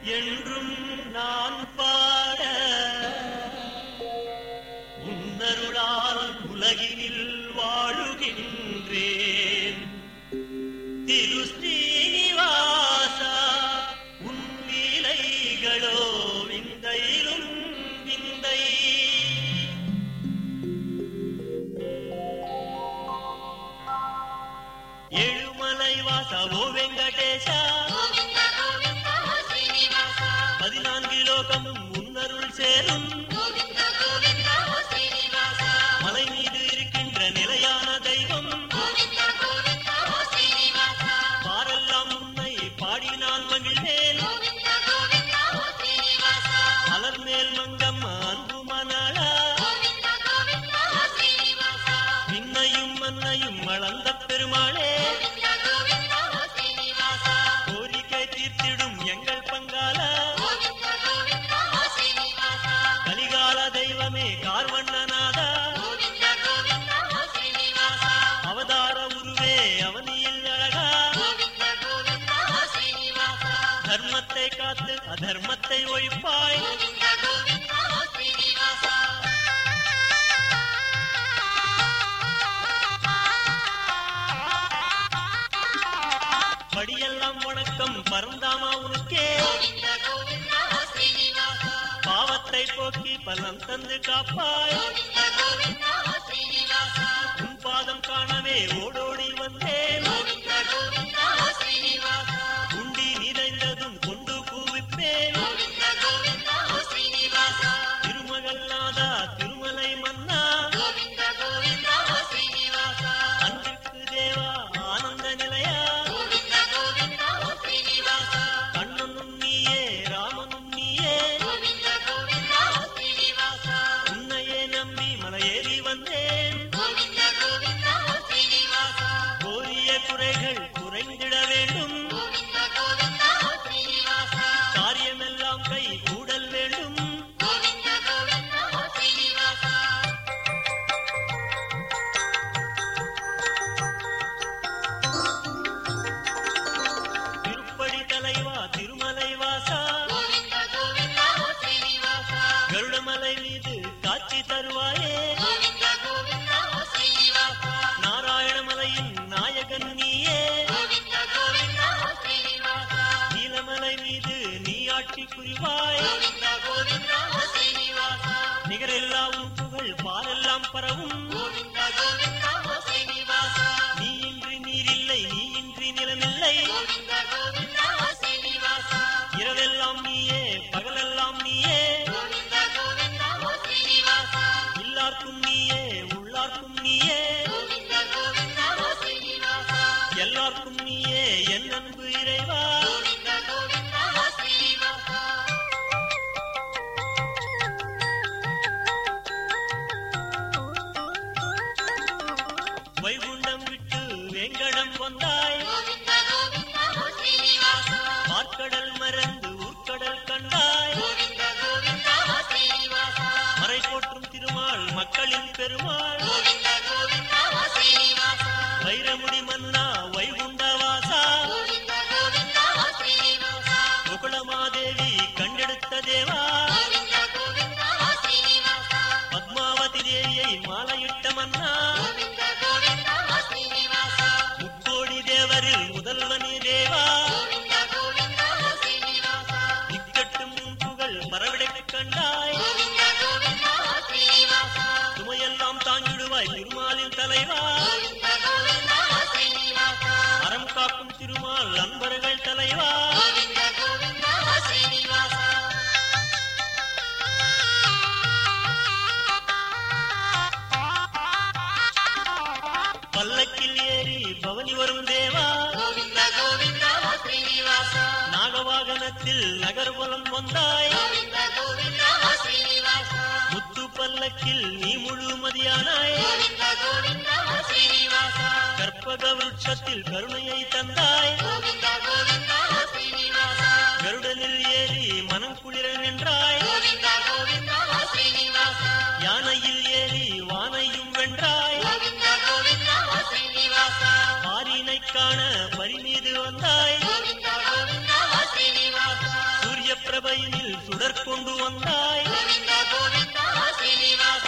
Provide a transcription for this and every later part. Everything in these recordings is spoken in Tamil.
என்றும் நான் பாட உன்னருளால் உலகினில் வாழுகின்றேன் திரு ஸ்ரீனிவாசா உன் லீலைகளோ விந்தையிலும் விந்தை ஏழுமலை வாசவோ வெங்கடேசா గోవింద గోవింద ఓ శ్రీనివాస பதினான்கு லோகமும் உன்னருள் சேரும் గోవింద గోవింద ఓ శ్రీనివాస மலை மீது இருக்கின்ற நிலையான தெய்வம் గోవింద గోవింద ఓ శ్రీనివాస பாரெல்லாம் உன்னை பாடி நான் மகிழ்ந்தேன் గోవింద గోవింద ఓ శ్రీనివాస மலர் மேல் மங்கம் அன்பு மணாளா గోవింద గోవింద ఓ శ్రీనివాస விண்ணையும் மண்ணையும் வளர்ந்த பெருமாளே గోవింద గోవింద ఓ శ్రీనివాస கோரிக்கை தீர்த்திடும் எங்கள் பங்காள గోవింద గోవింద ఓ శ్రీనివాస கலிகால தெய்வமே கார்வண்ணநாதா గోవింద గోవింద ఓ శ్రీనివాస அவதார உருவே அவனியில் அழகா గోవింద గోవింద ఓ శ్రీనివాస தர்மத்தை காத்து அதர்மத்தை ஒழிப்பாய் గోవింద గోవింద ఓ శ్రీనివాస படியெல்லாம் வணக்கம் பரந்தாமா உனக்கே గోవింద గోవింద ఓ శ్రీనివాస பாவத்தை போக்கி பலம் தந்து காப்பாய் గోవింద గోవింద ఓ శ్రీనివాస உன் பாதம் காணவே ஓடோடி வந்தேன் గోవింద గోవింద ఓ శ్రీనివాస உண்டி நிறைந்ததும் கொண்டு கூவிப்பேன் గోవింద గోవింద ఓ శ్రీనివాస திருமகள்நாதா திருமலை மன்னா గోవింద గోవింద ఓ శ్రీనివాస அன்பிற்கு தேவா ஆனந்த நிலையா గోవింద గోవింద ఓ శ్రీనివాస கண்ணனும் நீயே ராமனும் நீயே గోవింద గోవింద ఓ శ్రీనివాస உன்னையே நம்பி மலையேறி வந்தேன் గోవింద గోవింద ఓ శ్రీనివాస கோரிய குறைகள் குறைந்திட வேண்டும் గోవింద గోవింద ఓ శ్రీనివాస காரியமெல்லாம் கை கூடல் வேண்டும் గోవింద గోవింద ఓ శ్రీనివాస திருப்படி தலைவா திருமலை வாசா గోవింద గోవింద ఓ శ్రీనివాస கருடமலை மீது காட்சி தருவாயே గోవింద గోవింద ఓ శ్రీనివాస நாராயணமலையின் நாயகன் நீயே గోవింద గోవింద ఓ శ్రీనివాస நீலமலை மீது நீ ஆட்சி புரிவாய் గోవింద గోవింద ఓ శ్రీనివాస நிகரெல்லா உன் புகழ் பாலெல்லாம் பரவும் గోవింద గోవింద ఓ శ్రీనివాస நீ இன்றி நீரில்லை நீ இன்றி நிலமில்லை గోవింద గోవింద ఓ శ్రీనివాస இரவெல்லாம் நீயே பகலெல்லாம் நீயே గోవింద గోవింద ఓ శ్రీనివాస எல்லாருக்கும் நீயே உள்ளார்க்கும் நீயே గోవింద గోవింద ఓ శ్రీనివాస எல்லாருக்கும் நீயே என் அன்பு இறைவா గోవింద గోవింద ఓ శ్రీనివాస வைகுண்டம் விட்டு வெங்கடம் வந்தாய் గోవింద గోవింద ఓ శ్రీనివాస பார்க்கடல் மறந்து ஊர்க்கடல் கண்டாய் గోవింద గోవింద ఓ శ్రీనివాస மறை போற்றும் திருமால் மக்களின் பெருமாள் గోవింద గోవింద ఓ శ్రీనివాస வைரமுடி மன்னா வைகுண்ட வாசா గోవింద గోవింద ఓ శ్రీనివాస குகுளமாதேவி கண்டெடுத்த தேவா గోవింద గోవింద ఓ శ్రీనివాస பத்மாவதி தேவியை மாலையிட்ட மன்னா గోవింద గోవింద ఓ శ్రీనివాస முக்கோடி தேவரில் முதல்வனே தேவா గోవింద గోవింద ఓ శ్రీనివాస இக்கட்டும் உன் புகழ் பரவிடக் கண்டாய் గోవింద గోవింద ఓ శ్రీనివాస சுமையெல்லாம் தாங்கிடுவாய் திருமாலின் தலைவா గోవింద గోవింద ఓ శ్రీనివాస அறம் காக்கும் திருமால் அன்பர்கள் தலைவா గోవింద గోవింద ఓ శ్రీనివాస பல்லக்கில் ஏறி பவனி வரும் தேவா గోవింద గోవింద ఓ శ్రీనివాస நாகவாகனத்தில் நகர்வலம் வந்தாய் గోవింద గోవింద ఓ శ్రీనివాస முத்து பல்லக்கில் நீ முழுமதியானாய் గోవింద గోవింద ఓ శ్రీనివాస கற்பக விருட்சத்தில் கருணையை தந்தாய் గోవింద గోవింద ఓ శ్రీనివాస கருடனில் ஏறி மனம் குளிர நின்றாய் గోవింద గోవింద ఓ శ్రీనివాస யானையில் ஏறி வானையும் வென்றாய் గోవింద గోవింద ఓ శ్రీనివాస பாரினை காண பரிமீது வந்தாய் గోవింద గోవింద ఓ శ్రీనివాస சூரிய பிரபையினில் சுடர் கொண்டு வந்தாய் గోవింద గోవింద ఓ శ్రీనివాస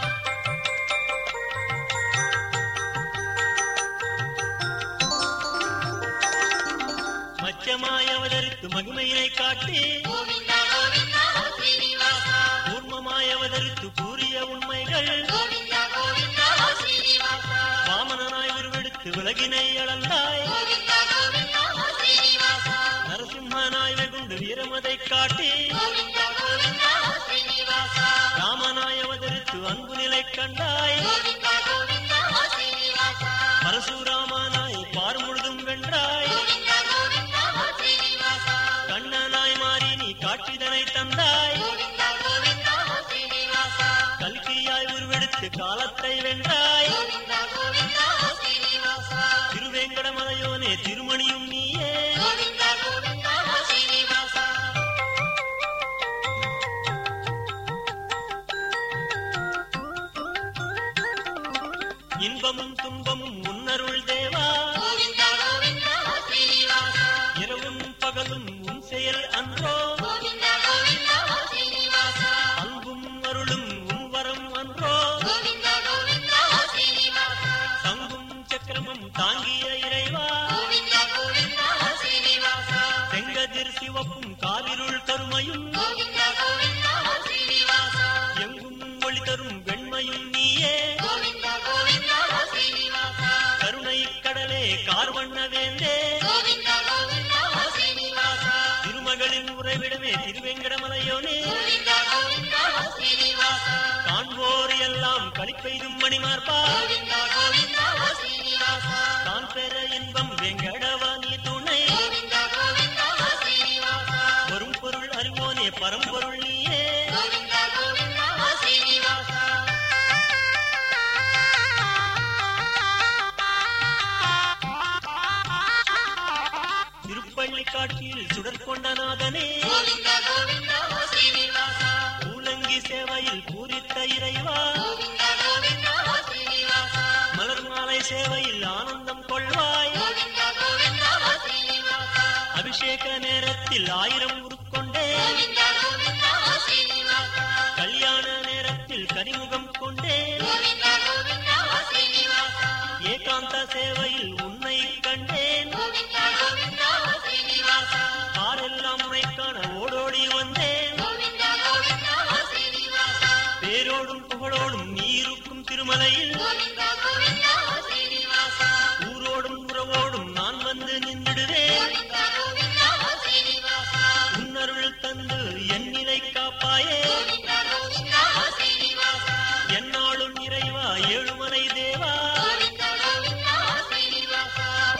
மச்சமாய் அவதரித்து மகிமையினை காட்டி గోవింద గోవింద ఓ శ్రీనివాస கூர்மமாய் அவதரித்து கூறிய உண்மைகள் గోవింద గోవింద ఓ శ్రీనివాస வாமனனாய் உருவெடுத்து விலகினை அளந்தாய் గోవింద గోవింద ఓ శ్రీనివాస நரசிம்மனாய் வெகுண்டு வீரமதை காட்டி గోవింద గోవింద ఓ శ్రీనివాస ராமனாய் அவதரித்து அன்பு நிலை கண்டாய் గోవింద గోవింద ఓ శ్రీనివాస பரசுராமனாய் பார் முழுதும் வென்றாய் గోవింద గోవింద ఓ శ్రీనివాస கண்ணனாய் மாறி நீ காட்சிதனை தந்தாய் గోవింద గోవింద ఓ శ్రీనివాస கல்கியாய் உருவெடுத்து காலத்தை வென்றாய் గోవింద గోవింద ఓ శ్రీనివాస திருவேங்கடமலையோனே திருமணியும் நீயே గోవింద గోవింద ఓ శ్రీనివాస இன்பமும் துன்பமும் உன்னருள் தேவா గోవింద గోవింద ఓ శ్రీనివాస இரவும் பகலும் உன் செயல் அன்றோ గోవింద గోవింద ఓ శ్రీనివాస அன்பும் அருளும் உன் வரம் அன்றோ గోవింద గోవింద ఓ శ్రీనివాస சங்கும் சக்கரமும் தாங்கிய இறைவா గోవింద గోవింద ఓ శ్రీనివాస செங்கதிர் சிவப்பும் காவிருள் கருமையும் గోవింద గోవింద ఓ శ్రీనివాస எங்கும் ஒளி தரும் வெண்மையும் நீயே గోవింద గోవింద ఓ శ్రీనివాస கருணை கடலே கார்வண்ண வேந்தே గోవింద గోవింద ఓ శ్రీనివాస திருமகளின் உறைவிடமே திருவேங்கடமலையோனே గోవింద గోవింద ఓ శ్రీనివాస காண்போர் எல்லாம் களிப்பெய்தும் மணிமார்பா గోవింద గోవింద ఓ శ్రీనివాస தான் பெற இன்பம் வெங்கடவா நீ துணை గోవింద గోవింద ఓ శ్రీనివాస வரும் பொருள் அறிவோனே பரம்பொருள் நீயே గోవింద గోవింద ఓ శ్రీనివాస திருப்பள்ளி காட்சியில் சுடர் கொண்ட நாதனே గోవింద గోవింద ఓ శ్రీనివాస பூலங்கி சேவையில் பூரித்த இறைவா గోవింద గోవింద ఓ శ్రీనివాస மலர் மாலை சேவையில் ஆனந்தம் கொள்வாய் గోవింద గోవింద ఓ శ్రీనివాస அபிஷேக நேரத்தில் ஆயிரம் உருக்கொண்டே గోవింద గోవింద ఓ శ్రీనివాస கல்யாண நேரத்தில் கனிமுகம் கொண்டே గోవింద గోవింద ఓ శ్రీనివాస ஏகாந்த சேவையில் உன்னை கண்டேன் గోవింద గోవింద ఓ శ్రీనివాస ஆரெல்லாம் உன்னை காண ஓடோடி வந்தேன் గోవింద గోవింద ఓ శ్రీనివాస பேரோடும் புகழோடும் நீ இருக்கும் திருமலையில் గోవింద గోవింద ఓ శ్రీనివాస ஊரோடும் உறவோடும் நான் வந்து நின்றுடுவேன் గోవింద గోవింద ఓ శ్రీనివాస உன்னருள் தந்து என் நிலை காப்பாயே గోవింద గోవింద ఓ శ్రీనివాస என்னாலும் இறைவா ஏழுமலை தேவா గోవింద గోవింద ఓ శ్రీనివాస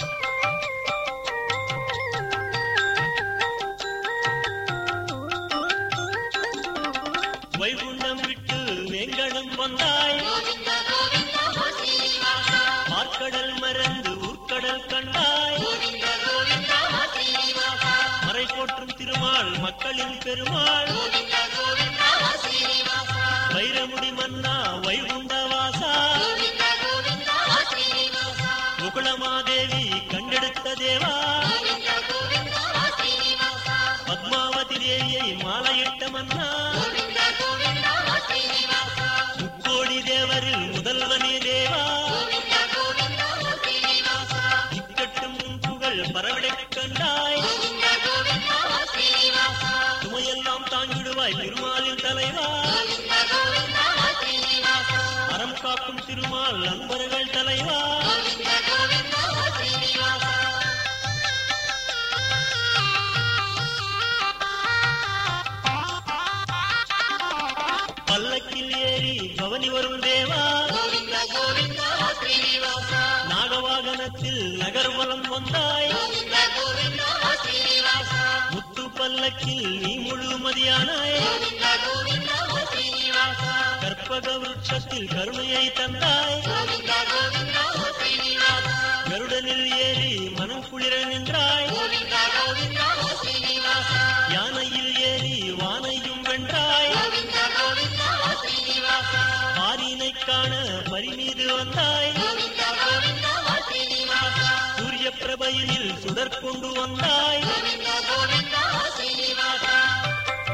வைகுண்டம் விட்டு வேங்கடம் வந்தாய் గోవింద గోవింద ఓ శ్రీనివాస மார்க்கடல் மறந்து ஊர்க்கடல் கண்டாய் గోవింద గోవింద ఓ శ్రీనివాస மறை போற்றும் திருமால் மக்களின் பெருமாள் గోవింద గోవింద ఓ శ్రీనివాస வைரமுடி மன்னா வைகுண்ட வாசா గోవింద గోవింద ఓ శ్రీనివాస முகுளமாதேவி கண்டெடுத்த தேவா గోవింద గోవింద ఓ శ్రీనివాస பத்மாவதி தேவியை மாலையிட்ட மன்னா గోవింద గోవింద ఓ శ్రీనివాస முக்கோடி தேவரில் முதல்வனே தேவா గోవింద గోవింద ఓ శ్రీనివాస இக்கட்டும் உன் புகழ் பரவிடக் கண்டாய் గోవింద గోవింద ఓ శ్రీనివాస சுமையெல்லாம் தாங்கிடுவாய் திருமாலின் தலைவா గోవింద గోవింద ఓ శ్రీనివాస அறம் காக்கும் திருமால் நண்பர்கள் தலைவா గోవింద గోవింద ఓ శ్రీనివాస பல்லக்கில் ஏறி பவனி வரும் தேவா గోవింద గోవింద ఓ శ్రీనివాస நாகவாகனத்தில் நகர்வலம் வந்தாய் గోవింద గోవింద ఓ శ్రీనివాస முத்து பல்லக்கில் நீ முழுமதியானாய் గోవింద గోవింద ఓ శ్రీనివాస கற்பக விருட்சத்தில் கருணையை தந்தாய் గోవింద గోవింద ఓ శ్రీనివాస கருடனில் ஏறி மனம் குளிர நின்றாய் గోవింద గోవింద ఓ శ్రీనివాస யானையில் ஏறி வானையும் வென்றாய் గోవింద గోవింద ఓ శ్రీనివాస பாரினை காண பரிமீது வந்தாய் గోవింద గోవింద ఓ శ్రీనివాస சூரிய பிரபையில் சுடர் கொண்டு வந்தாய் గోవింద గోవింద ఓ శ్రీనివాస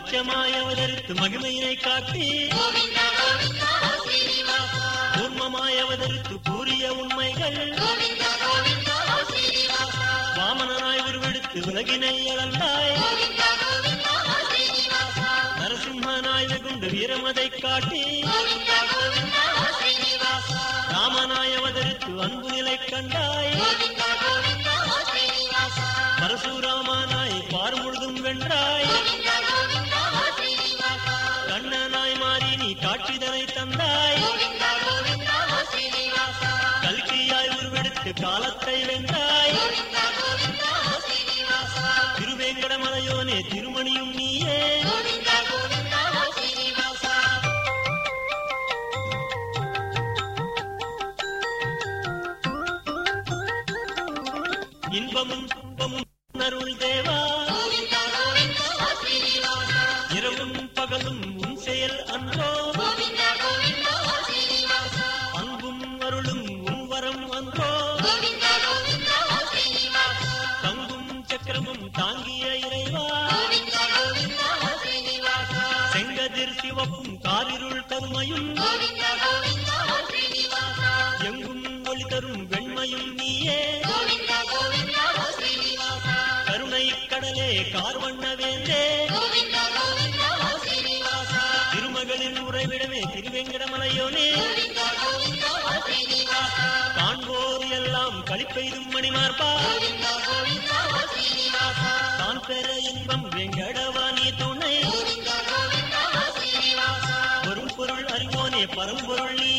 மச்சமாய் அவதரித்து மகிமையினை காட்டி கோவிந்தா கோவிந்தா ஓ ஸ்ரீனிவாசா கூர்மமாய் அவதரித்து கூறிய உண்மைகள் கோவிந்தா கோவிந்தா ஓ ஸ்ரீனிவாசா வாமனனாய் உருவெடுத்து உலகினை அளந்தாய் கோவிந்தா கோவிந்தா ஓ ஸ்ரீனிவாசா நரசிம்மனாய் வெகுண்டு வீரமதை காட்டி கோவிந்தா கோவிந்தா ஓ ஸ்ரீனிவாசா ராமனாய் அவதரித்து அன்பு நிலை கண்டாய் கோவிந்தா கோவிந்தா ஓ ஸ்ரீனிவாசா பரசுராமனாய் பார் முழுதும் வென்றாய் கோவிந்தா கோவிந்தா ஓ ஸ்ரீனிவாசா கண்ணனாய் மாறி நீ காட்சிதனை தந்தாய் கோவிந்தா கோவிந்தா ஓ ஸ்ரீனிவாசா கல்கியாய் உருவெடுத்து காலத்தை வென்றாய் கோவிந்தா கோவிந்தா ஓ ஸ்ரீனிவாசா திருவேங்கடமலையோனே திருமணியும் நீயே கோவிந்தா கோவிந்தா ஓ ஸ்ரீனிவாசா இன்பமும் துன்பமும் அருள் தேவா கோவிந்தா கோவிந்தா ஓ ஸ்ரீனிவாசா இரவும் பகலும் உன் செயல் அன்றோ கோவிந்தா கோவிந்தா ஓ ஸ்ரீனிவாசா அன்பும் அருளும் உன் வரம் அன்றோ கோவிந்தா கோவிந்தா ஓ ஸ்ரீனிவாசா தங்கும் சக்கரமும் தாங்கிய இறைவா கோவிந்தா கோவிந்தா ஓ ஸ்ரீனிவாசா செங்கதிர் சிவப்பும் காரிருள் கருமையும் கோவிந்தா கோவிந்தா ஓ ஸ்ரீனிவாசா எங்கும் ஒளி தரும் வெண்மையும் நீயே கோவிந்தா கோவிந்தா ஓ ஸ்ரீனிவாசா கருணை கடலே கார்வண்ண வேந்தே கோவிந்தா கோவிந்தா ஓ ஸ்ரீனிவாசா திருமகளின் உறைவிடமே திருவேங்கடமலையோனே கோவிந்தா கோவிந்தா ஓ ஸ்ரீனிவாசா காண்போர் எல்லாம் களிப்பெய்தும் மணிமார்பா கோவிந்தா கோவிந்தா ஓ ஸ்ரீனிவாசா தான் பெற இன்பம் வெங்கடவாணி துணை கோவிந்தா கோவிந்தா ஓ ஸ்ரீனிவாசா வரும் பொருள் அறிவோனே பரம்பொருள் நீ